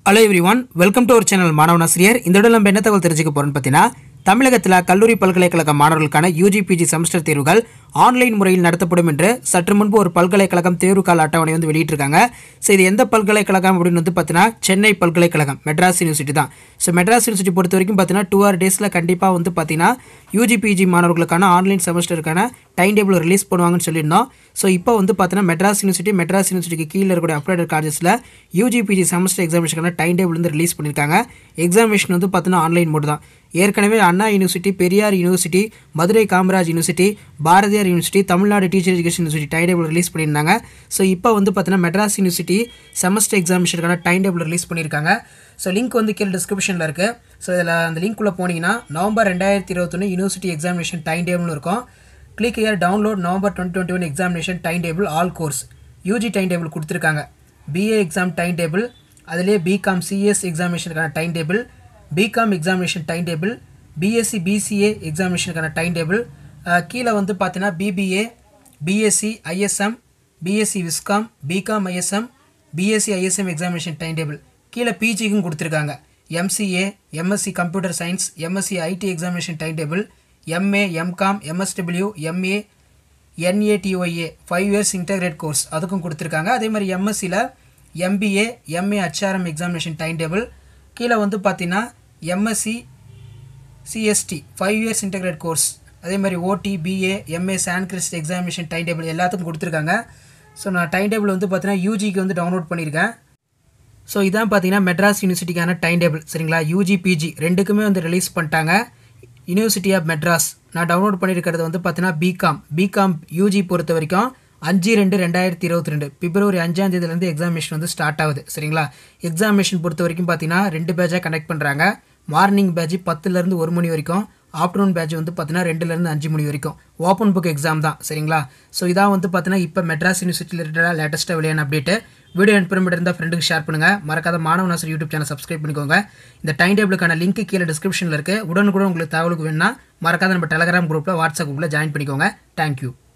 hello everyone welcome to our channel மாணவனாசிரியர் இந்த இடம் நம்ம என்ன தகவல் தெரிஞ்சுக்க போகிறோம்னு பார்த்தீங்கன்னா தமிழகத்தில் கல்லூரி பல்கலைக்கழக மாணவர்களுக்கான யூஜி பிஜி செமஸ்டர் தேர்வுகள் ஆன்லைன் முறையில் நடத்தப்படும் என்று சற்று முன்பு ஒரு பல்கலைக்கழகம் தேர்வு கால அட்டவணை வந்து வெளியிட்டிருக்காங்க ஸோ இது எந்த பல்கலைக்கழகம் அப்படின்னு வந்து பார்த்தீங்கன்னா சென்னை பல்கலைக்கழகம் மெட்ராஸ் யூனிவர்சிட்டி தான் ஸோ மெட்ராஸ் யூனிவர்சிட்டி பொறுத்த வரைக்கும் பார்த்தீங்கன்னா டூ ஆர் டேஸில் கண்டிப்பாக வந்து பார்த்தீங்கன்னா யூஜி பிஜி மாணவர்களுக்கான ஆன்லைன் செமஸ்டருக்கான டைம் டேபிள் ரிலீஸ் பண்ணுவாங்கன்னு சொல்லியிருந்தோம் ஸோ இப்போ வந்து பார்த்தீங்கன்னா மெட்ராஸ் யூனிவர்சிட்டி மெட்ராஸ் யூனிவர்சிட்டிக்கு கீழே இருக்கக்கூடிய அப்ரேட்டட் காலேஜஸில் யூஜி பிஜி செமஸ்டர் எக்ஸாமினேஷனுக்கான டைம் டேபிள் வந்து ரிலீஸ் பண்ணியிருக்காங்க எக்ஸாமினேஷன் வந்து பார்த்தீங்கன்னா ஆன்லைன் மோடு தான் ஏற்கனவே Anna university Periyar university Madurai Kamaraj university Bharathiar university Tamil Nadu teacher education university time table release பண்ணியிருந்தாங்க ஸோ இப்போ வந்து பார்த்தீங்கன்னா மெட்ராஸ் யூனிவர்சிட்டி செமஸ்டர் எக்ஸாமினேஷனுக்கான டைம் டேபிள் ரிலீஸ் பண்ணியிருக்காங்க ஸோ லிங்க் வந்து கீழே டிஸ்கிரிப்ஷனில் இருக்குது ஸோ இதில் அந்த லிங்க்குள்ளே போனீங்கன்னா நவம்பர் ரெண்டாயிரத்தி இருபத்தொன்று யூனிவர்சிட்டி எக்ஸாமினேஷன் டைம் டேபிள்னு இருக்கும் click here download November twenty twenty one examination time table all course UG time table கொடுத்துருக்காங்க பிஏ எக்ஸாம் டைம் டேபிள் அதிலே பிகாம் சிஎஸ் எக்ஸாமினேஷனுக்கான time table BCom examination time table BSc BCA எக்ஸாமினேஷனுக்கான time table கீழே வந்து பார்த்தீங்கன்னா BBA BSc ISM BSc viscom BCom ISM BSc ISM examination time table கீழே பிஜிக்கும் கொடுத்துருக்காங்க MCA MSc computer science MSc IT examination time table MA MCom MSW MA என்ஏடிஒஏ five years integrate course அதுக்கும் கொடுத்துருக்காங்க அதே மாதிரி எம்எஸ்சியில் MBA MA HRM examination time table கீழே வந்து பார்த்தீங்கன்னா MSc CST five years integrate course அதே மாதிரி ஓடி BA MA Sanskrit examination time table எல்லாத்துக்கும் கொடுத்துருக்காங்க ஸோ நான் டைம் டேபிள் வந்து பார்த்தீங்கன்னா யூஜிக்கு வந்து டவுன்லோட் பண்ணியிருக்கேன் ஸோ இதான் பார்த்தீங்கன்னா மெட்ராஸ் யூனிவர்சிட்டிக்கான டைம் டேபிள் சரிங்களா யூஜி பிஜி ரெண்டுக்குமே வந்து ரிலீஸ் பண்ணிட்டாங்க யூனிவர்சிட்டி ஆஃப் மெட்ராஸ் நான் டவுன்லோட் பண்ணியிருக்கிறது வந்து பார்த்தீங்கன்னா பிகாம் பிகாம் யூஜி பொறுத்த வரைக்கும் அஞ்சு ரெண்டு ரெண்டாயிரத்தி இருபத்தி ரெண்டு பிப்ரவரி அஞ்சாம் தேதியிலேருந்து எக்ஸாமினேஷன் வந்து ஸ்டார்ட் ஆகுது சரிங்களா எக்ஸாமினேஷன் பொறுத்த வரைக்கும் பார்த்தீங்கன்னா ரெண்டு பேட்சாக கனெக்ட் பண்ணுறாங்க மார்னிங் பேட்ச் பத்துலேருந்து ஒரு மணி வரைக்கும் ஆஃப்டர்நூன் பேட்ச் வந்து பார்த்தீங்கன்னா ரெண்டுலேருந்து அஞ்சு மணி வரைக்கும் ஓப்பன் புக் எக்ஸாம் தான் சரிங்களா ஸோ இதான் வந்து பார்த்தீங்கன்னா இப்போ மெட்ராஸ் யூனிவர்சிட்டியில் ரிலேட்டடாக லேட்டஸ்ட்டாக வெளியான அப்டேட்டு வீடியோ இன்ஃபர்மேட் இருந்தால் ஃப்ரெண்டுக்கு ஷேர் பண்ணுங்கள் மறக்காத மாணவ நாசர் யூடியூப் சேனல் சப்ஸ்கிரைப் பண்ணிக்கோங்க இந்த டைம் டேபிளுக்கான லிங்க் கீழே டிஸ்கிரிப்ஷனில் இருக்குது உடனுக்குடன் உங்களுக்கு தகவலுக்கு வேணும்னா மறக்காத நம்ம டெலகிராம் குரூப்பில் வாட்ஸ்அப் குரூப்பில் ஜாயின் பண்ணிக்கோங்க தேங்க்யூ